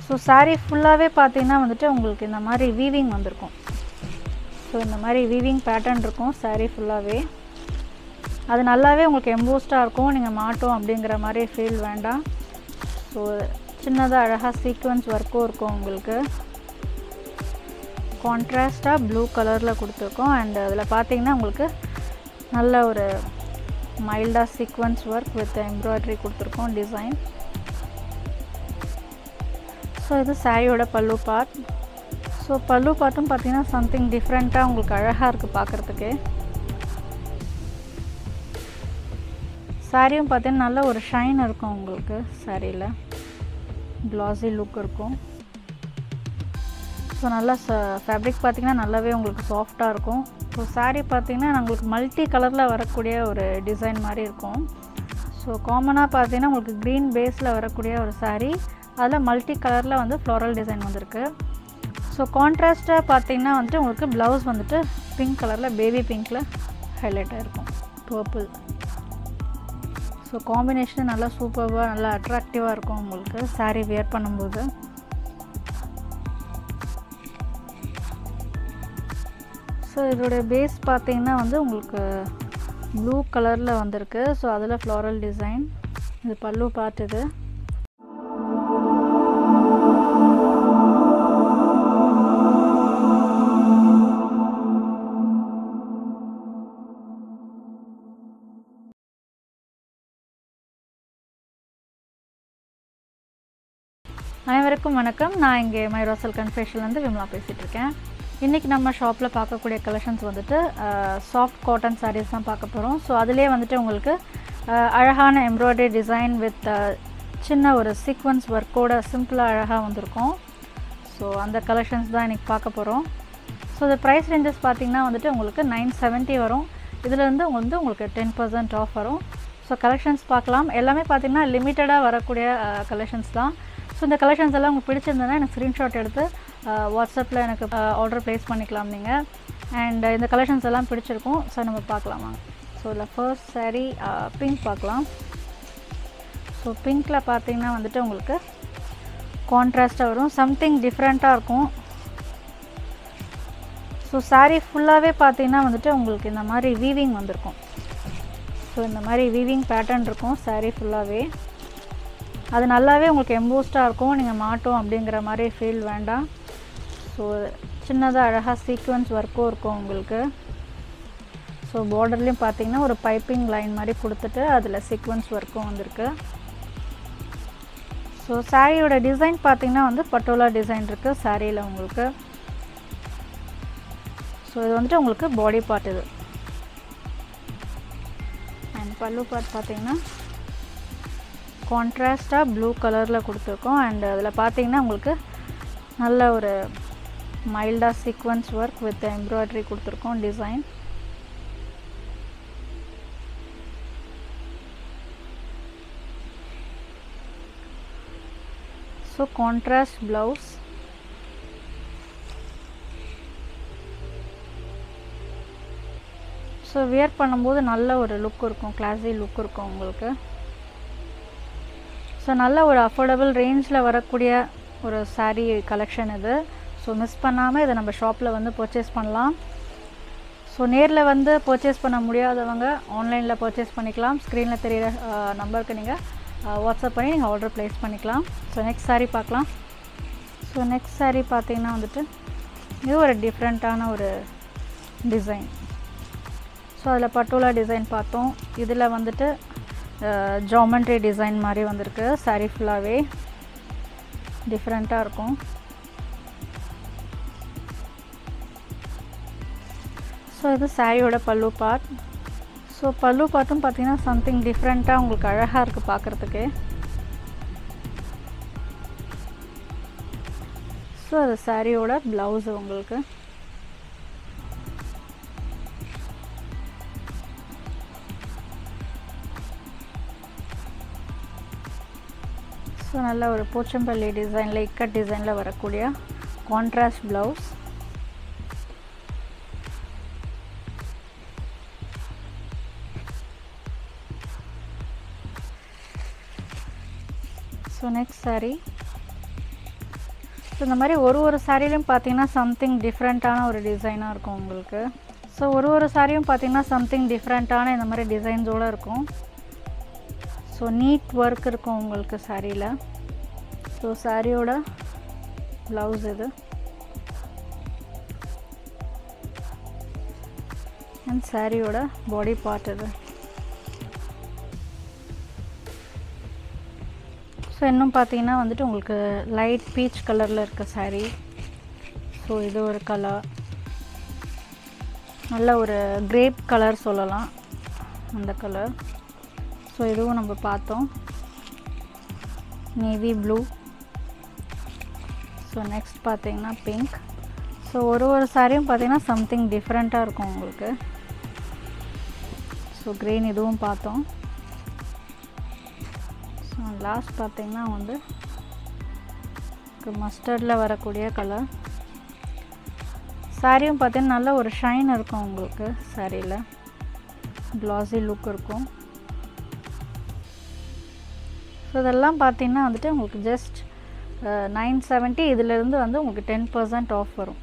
so saree ஃபுல்லாகவே பார்த்தீங்கன்னா வந்துட்டு உங்களுக்கு இந்த மாதிரி வீவிங் வந்திருக்கும் ஸோ இந்த மாதிரி வீவிங் பேட்டர்ன் இருக்கும் saree ஃபுல்லாகவே அது நல்லாவே உங்களுக்கு எம்போஸ்டாக இருக்கும் நீங்கள் மாட்டோம் அப்படிங்கிற மாதிரி ஃபீல் வேண்டாம் ஸோ சின்னதாக அழகாக சீக்வன்ஸ் ஒர்க்கும் இருக்கும் உங்களுக்கு கான்ட்ராஸ்டாக ப்ளூ கலரில் கொடுத்துருக்கோம் அண்ட் அதில் பார்த்தீங்கன்னா உங்களுக்கு நல்ல ஒரு மைல்டாக சீக்வன்ஸ் ஒர்க் வித் எம்ப்ராய்டரி கொடுத்துருக்கோம் டிசைன் ஸோ இது சாரியோட பல்லு பார்ட் ஸோ பல்லு பார்ட்டும் பார்த்தீங்கன்னா சம்திங் டிஃப்ரெண்ட்டாக உங்களுக்கு அழகாக இருக்குது பார்க்குறதுக்கு சாரியும் பார்த்தீங்கன்னா நல்ல ஒரு ஷைன் இருக்கும் உங்களுக்கு சாரியில் க்ளாஸி லுக் இருக்கும் ஸோ நல்லா ச ஃபேப்ரிக் பார்த்திங்கன்னா நல்லாவே உங்களுக்கு சாஃப்டாக இருக்கும் ஸோ saree பார்த்திங்கன்னா உங்களுக்கு மல்டி கலரில் வரக்கூடிய ஒரு டிசைன் மாதிரி இருக்கும் ஸோ காமனாக பார்த்தீங்கன்னா உங்களுக்கு க்ரீன் பேஸில் வரக்கூடிய ஒரு saree அதில் மல்டி கலரில் வந்து ஃப்ளோரல் டிசைன் வந்திருக்கு ஸோ கான்ட்ராஸ்ட்டாக பார்த்தீங்கன்னா வந்துட்டு உங்களுக்கு ப்ளவுஸ் வந்துட்டு பிங்க் கலரில் பேபி பிங்க்கில் ஹைலைட் ஆகிருக்கும் பர்பிள் ஸோ காம்பினேஷன் நல்லா சூப்பராக நல்லா அட்ராக்டிவாக இருக்கும் உங்களுக்கு saree வியர் பண்ணும்போது ஸோ இதோடைய பேஸ் பார்த்தீங்கன்னா வந்து உங்களுக்கு ப்ளூ கலரில் வந்திருக்கு ஸோ அதில் ஃப்ளாரல் டிசைன் இது பல்லு பார்ட் இது அனைவருக்கும் வணக்கம் நான் இங்கே மைரோசல் கன்ஃபேஷன்லேருந்து விமலா பேசிகிட்டு இருக்கேன் இன்றைக்கி நம்ம ஷாப்பில் பார்க்கக்கூடிய கலெக்ஷன்ஸ் வந்துட்டு சாஃப்ட் காட்டன் சாரீஸ் தான் பார்க்க போகிறோம் ஸோ அதிலே வந்துட்டு உங்களுக்கு அஹ், அழகான எம்ப்ராய்டரி டிசைன் வித் சின்ன ஒரு சீக்வன்ஸ் ஒர்க்கோட சிம்பிளாக அழகாக வந்திருக்கும் ஸோ அந்த கலெக்ஷன்ஸ் தான் இன்றைக்கி பார்க்க போகிறோம் ஸோ இந்த ப்ரைஸ் ரேஞ்சஸ் பார்த்தீங்கன்னா வந்துட்டு உங்களுக்கு நைன் செவன்ட்டி வரும் இதுலேருந்து வந்து உங்களுக்கு டென் பர்சன்ட் ஆஃப் வரும் ஸோ கலெக்ஷன்ஸ் பார்க்கலாம் எல்லாமே பார்த்தீங்கன்னா லிமிட்டடாக வரக்கூடிய கலெக்ஷன்ஸ் தான் ஸோ இந்த கலெக்ஷன்ஸ் எல்லாம் உங்களுக்கு பிடிச்சிருந்ததுன்னா எனக்கு ஸ்க்ரீன்ஷாட் எடுத்து வாட்ஸ்அப்பில் எனக்கு ஆர்டர் ப்ளேஸ் பண்ணிக்கலாம் நீங்கள் அண்ட் இந்த கலெக்ஷன்ஸ் எல்லாம் பிடிச்சிருக்கும் ஸோ நம்ம பார்க்கலாம் வாங்க ஸோ இதில் ஃபர்ஸ்ட் saree பிங்க் பார்க்கலாம் ஸோ பிங்க்கில் பார்த்தீங்கன்னா வந்துட்டு உங்களுக்கு கான்ட்ராஸ்ட்டாக வரும் சம்திங் டிஃப்ரெண்ட்டாக இருக்கும் ஸோ saree ஃபுல்லாகவே பார்த்தீங்கன்னா வந்துட்டு உங்களுக்கு இந்த மாதிரி வீவிங் வந்திருக்கும் ஸோ இந்த மாதிரி வீவிங் பேட்டர்ன் இருக்கும் saree ஃபுல்லாகவே அது நல்லாவே உங்களுக்கு எம்போஸ்டாக இருக்கும் நீங்கள் மாட்டோம் அப்படிங்கிற மாதிரி ஃபீல் வேண்டாம் ஸோ சின்னதாக அழகாக சீக்வன்ஸ் ஒர்க்கும் இருக்கும் உங்களுக்கு ஸோ பார்டர்லேயும் பார்த்தீங்கன்னா ஒரு பைப்பிங் லைன் மாதிரி கொடுத்துட்டு அதில் சீக்வன்ஸ் ஒர்க்கும் வந்திருக்கு ஸோ சாரியோட டிசைன் பார்த்தீங்கன்னா வந்து பட்டோலா டிசைன் இருக்குது சாரியில் உங்களுக்கு ஸோ இது வந்துட்டு உங்களுக்கு பாடி பார்ட் இது அண்ட் பல்லு பார்ட் பார்த்தீங்கன்னா கான்ட்ராஸ்டாக ப்ளூ கலரில் கொடுத்துருக்கோம் அண்ட் அதில் பார்த்தீங்கன்னா உங்களுக்கு நல்ல ஒரு மைல்டாக சீக்வன்ஸ் ஒர்க் வித் எம்ப்ராய்டரி கொடுத்துருக்கோம் design so contrast blouse so wear பண்ணும்போது நல்ல ஒரு லுக் இருக்கும் கிளாஸி லுக் இருக்கும் உங்களுக்கு ஸோ நல்ல ஒரு அஃபோர்டபுள் ரேஞ்சில் வரக்கூடிய ஒரு saree கலெக்ஷன் இது ஸோ மிஸ் பண்ணாமல் இதை நம்ம ஷாப்பில் வந்து பர்ச்சேஸ் பண்ணலாம் ஸோ நேரில் வந்து பர்ச்சேஸ் பண்ண முடியாதவங்க ஆன்லைனில் பர்ச்சேஸ் பண்ணிக்கலாம் ஸ்க்ரீனில் தெரியிற நம்பருக்கு நீங்கள் வாட்ஸ்அப் பண்ணி நீங்கள் ஆர்டர் ப்ளேஸ் பண்ணிக்கலாம் ஸோ நெக்ஸ்ட் saree பார்க்கலாம் ஸோ நெக்ஸ்ட் saree பார்த்தீங்கன்னா வந்துட்டு இது ஒரு டிஃப்ரெண்ட்டான ஒரு டிசைன் ஸோ அதில் பட்டோலா டிசைன் பார்த்தோம் இதில் வந்துட்டு ஜாமெண்ட்ரி டிசைன் மாதிரி வந்திருக்கு saree ஃபுல்லாகவே டிஃப்ரெண்ட்டாக இருக்கும் ஸோ இது சாரியோட பல்லு பார்ட் ஸோ பல்லு பார்ட்டும் பார்த்தீங்கன்னா சம்திங் டிஃப்ரெண்ட்டாக உங்களுக்கு அழகாக இருக்குது பார்க்குறதுக்கு ஸோ அது சாரியோட ப்ளவுஸு உங்களுக்கு ஸோ நல்ல ஒரு போச்சம்பள்ளி டிசைனில் இக்கட் டிசைனில் வரக்கூடிய contrast blouse so next saree so இந்த மாதிரி ஒரு ஒரு சாரிலையும் பார்த்தீங்கன்னா சம்திங் டிஃப்ரெண்ட்டான ஒரு டிசைனாக இருக்கும் உங்களுக்கு ஸோ ஒரு ஒரு சாரியும் பார்த்தீங்கன்னா சம்திங் டிஃப்ரெண்ட்டான இந்த மாதிரி டிசைன்ஸோடு இருக்கும் ஸோ நீட் ஒர்க் இருக்கும் உங்களுக்கு சாரியில் ஸோ சாரியோட ப்ளவுஸ் இது அண்ட் சாரியோட பாடி பார்ட் இது ஸோ இன்னும் பார்த்தீங்கன்னா வந்துட்டு உங்களுக்கு லைட் பீச் கலரில் இருக்க சாரீ ஸோ இது ஒரு கலர் நல்ல ஒரு கிரேப் கலர் சொல்லலாம் அந்த கலர் ஸோ இதுவும் நம்ம பார்த்தோம் நேவி ப்ளூ ஸோ நெக்ஸ்ட் பார்த்தீங்கன்னா பிங்க் ஸோ ஒரு ஒரு சாரியும் பார்த்தீங்கன்னா சம்திங் டிஃப்ரெண்ட்டாக இருக்கும் உங்களுக்கு ஸோ க்ரீன் இதுவும் பார்த்தோம் ஸோ லாஸ்ட் பார்த்தீங்கன்னா வந்து மஸ்டர்டில் வரக்கூடிய கலர் சாரியும் பார்த்தீங்கன்னா நல்ல ஒரு ஷைன் இருக்கும் உங்களுக்கு சாரியில் க்ளாஸி லுக் இருக்கும் ஸோ இதெல்லாம் பார்த்தீங்கன்னா வந்துட்டு உங்களுக்கு ஜஸ்ட் நைன் செவன்ட்டி இதிலேருந்து வந்து உங்களுக்கு டென் பர்சன்ட் ஆஃப் வரும்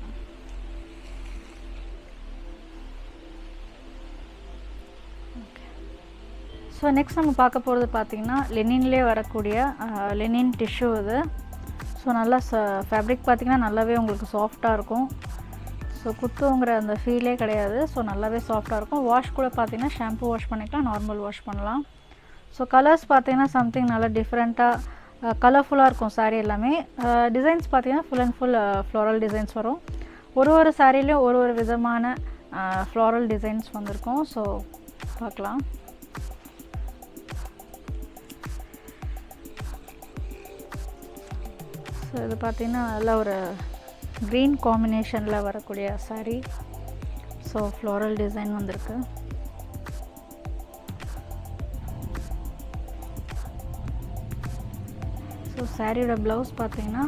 ஸோ நெக்ஸ்ட் நம்ம பார்க்க போகிறது பார்த்திங்கன்னா லெனின்லேயே வரக்கூடிய லெனின் டிஷ்யூ இது ஸோ நல்லா ச ஃபேப்ரிக் பார்த்திங்கன்னா நல்லாவே உங்களுக்கு சாஃப்டாக இருக்கும் ஸோ குத்துங்கிற அந்த ஃபீலே கிடையாது ஸோ நல்லாவே சாஃப்டாக இருக்கும் வாஷ் கூட பார்த்திங்கன்னா ஷாம்பு வாஷ் பண்ணிக்கலாம் நார்மல் வாஷ் பண்ணலாம் ஸோ கலர்ஸ் பார்த்திங்கன்னா சம்திங் நல்லா டிஃப்ரெண்ட்டாக கலர்ஃபுல்லாக இருக்கும் சாரீ எல்லாமே டிசைன்ஸ் பார்த்திங்கன்னா full and full floral designs வரும் ஒரு ஒரு சாரிலையும் ஒரு ஒரு விதமான ஃப்ளோரல் டிசைன்ஸ் வந்திருக்கும் ஸோ பார்க்கலாம் ஸோ இது பார்த்திங்கன்னா நல்ல ஒரு க்ரீன் காம்பினேஷனில் வரக்கூடிய சாரீ ஸோ ஃப்ளோரல் டிசைன் வந்திருக்கு ஸோ சாரியோட ப்ளவுஸ் பார்த்தீங்கன்னா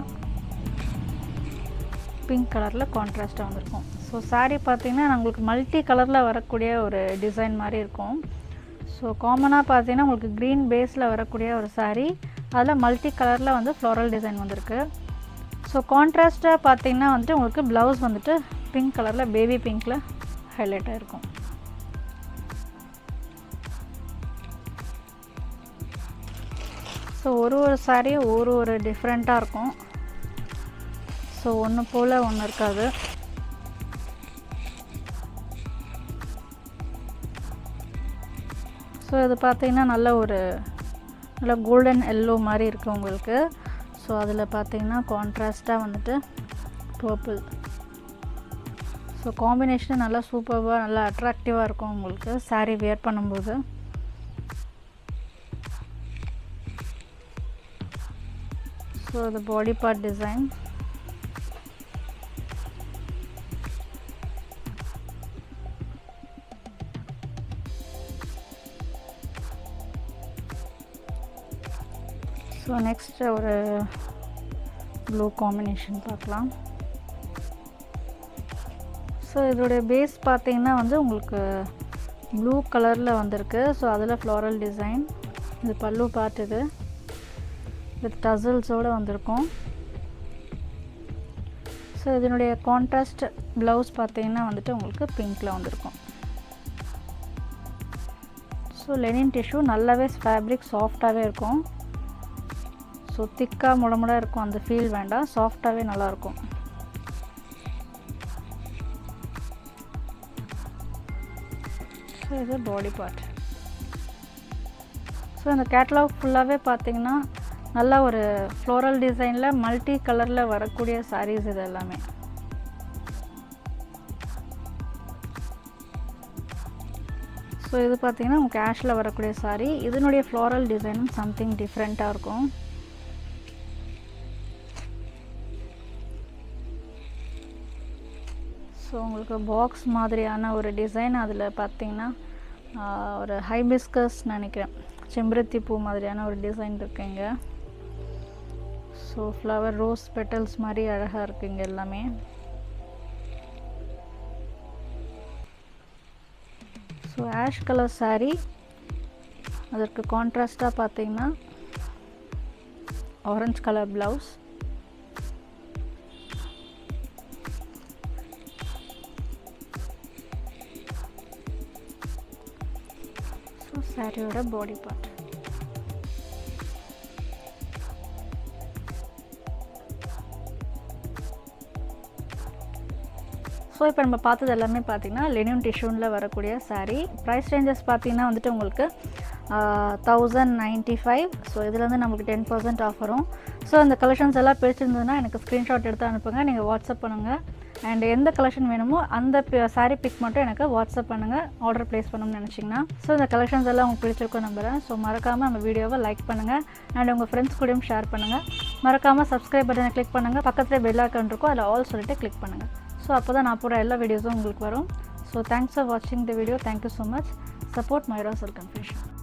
பிங்க் கலரில் கான்ட்ராஸ்ட்டாக வந்திருக்கும் ஸோ சாரீ பார்த்தீங்கன்னா உங்களுக்கு மல்டி கலரில் வரக்கூடிய ஒரு டிசைன் மாதிரி இருக்கும் ஸோ காமனாக பார்த்தீங்கன்னா உங்களுக்கு க்ரீன் பேஸில் வரக்கூடிய ஒரு சாரீ அதில் மல்டி கலரில் வந்து ஃப்ளோரல் டிசைன் வந்திருக்கு ஸோ கான்ட்ராஸ்ட்டாக பார்த்தீங்கன்னா வந்துட்டு உங்களுக்கு ப்ளவுஸ் வந்துட்டு பிங்க் கலரில் பேபி பிங்க்கில் ஹைலைட் ஆகிருக்கும் ஸோ ஒரு ஒரு சாரியும் ஒரு ஒரு டிஃப்ரெண்ட்டாக இருக்கும் ஸோ ஒன்று போல் ஒன்று இருக்காது ஸோ இது பார்த்தீங்கன்னா நல்ல ஒரு நல்ல கோல்டன் எல்லோ மாதிரி இருக்குது உங்களுக்கு ஸோ அதில் பார்த்தீங்கன்னா கான்ட்ராஸ்ட்டாக வந்துட்டு பர்பிள் ஸோ காம்பினேஷன் நல்லா சூப்பராக நல்லா அட்ராக்டிவாக இருக்கும் உங்களுக்கு சாரீ வியர் பண்ணும்போது ஸோ அது body part design so next ஒரு ப்ளூ காம்பினேஷன் பார்க்கலாம் ஸோ இதோடைய பேஸ் பார்த்தீங்கன்னா வந்து உங்களுக்கு ப்ளூ கலரில் வந்திருக்கு ஸோ அதில் ஃப்ளாரல் டிசைன் இது பல்லு பார்ட் இது வித் டசல்ஸோடு வந்திருக்கும் ஸோ இதனுடைய கான்ட்ராஸ்ட் ப்ளவுஸ் பார்த்தீங்கன்னா வந்துட்டு உங்களுக்கு பிங்க்கில் வந்திருக்கும் ஸோ லெனின் டிஷ்யூ நல்லாவே ஃபேப்ரிக் சாஃப்டாகவே இருக்கும் ஸோ திக்காக முடமுட இருக்கும் அந்த ஃபீல் வேண்டாம் சாஃப்டாகவே நல்லாயிருக்கும் ஸோ இது பாடி பார்ட் ஸோ இந்த கேட்லாக் ஃபுல்லாகவே பார்த்தீங்கன்னா நல்ல ஒரு ஃப்ளோரல் டிசைனில் மல்டி கலரில் வரக்கூடிய சாரீஸ் இது எல்லாமே ஸோ இது பார்த்தீங்கன்னா உங்களுக்கு கேஷில் வரக்கூடிய சாரீ இதனுடைய ஃப்ளோரல் டிசைனும் சம்திங் டிஃப்ரெண்ட்டாக இருக்கும் ஸோ உங்களுக்கு பாக்ஸ் மாதிரியான ஒரு டிசைன் அதில் பார்த்தீங்கன்னா ஒரு ஹைபிஸ்கஸ் நினைக்கிறேன் செம்பருத்தி பூ மாதிரியான ஒரு டிசைன் இருக்குங்க ஸோ ஃப்ளவர் ரோஸ் பெட்டல்ஸ் மாதிரி அழகாக இருக்குங்க எல்லாமே ஸோ ஆஷ் கலர் சாரீ அதற்கு கான்ட்ராஸ்டாக பார்த்தீங்கன்னா ஆரஞ்ச் கலர் ப்ளவுஸ் சாரியோட பாடி பார்ட் ஸோ இப்போ நம்ம பார்த்தது எல்லாமே பார்த்தீங்கன்னா லெனின் டிஷ்யூனில் வரக்கூடிய saree ப்ரைஸ் ரேஞ்சஸ் பார்த்தீங்கன்னா வந்துட்டு உங்களுக்கு தௌசண்ட் நைன்ட்டி ஃபைவ் ஸோ இதுலேருந்து நமக்கு டென் பர்சன்ட் ஆஃப் வரும் ஸோ இந்த கலெக்ஷன்ஸ் எல்லாம் பிடிச்சிருந்ததுன்னா எனக்கு ஸ்க்ரீன்ஷாட் எடுத்து அனுப்புங்க நீங்கள் வாட்ஸ்அப் பண்ணுங்கள் அண்ட் எந்த கலெக்ஷன் வேணுமோ அந்த சாரீ பிக் மட்டும் எனக்கு வாட்ஸ்அப் பண்ணுங்கள் ஆர்டர் ப்ளேஸ் பண்ணணும்னு நினச்சிங்கன்னா ஸோ இந்த கலெக்ஷன்ஸ் எல்லாம் உங்களுக்கு பிடிச்சிருக்கும் நம்புகிறேன் ஸோ மறக்காமல் நம்ம வீடியோவை லைக் பண்ணுங்கள் அண்ட் உங்கள் ஃப்ரெண்ட்ஸ் கூடயும் ஷேர் பண்ணுங்கள் மறக்காமல் சப்ஸ்கிரைப் பட்டனை கிளிக் பண்ணுங்கள் பக்கத்தில் பெல் ஐக்கான் இருக்கும் அதில் ஆல் சொல்லிட்டு கிளிக் பண்ணுங்கள் ஸோ அப்போ தான் நான் போகிற எல்லா வீடியோஸும் உங்களுக்கு வரும் ஸோ தேங்க்ஸ் ஃபார் வாட்சிங் the video thank you so much support மைரா செல் கன்ஃபியூஷன்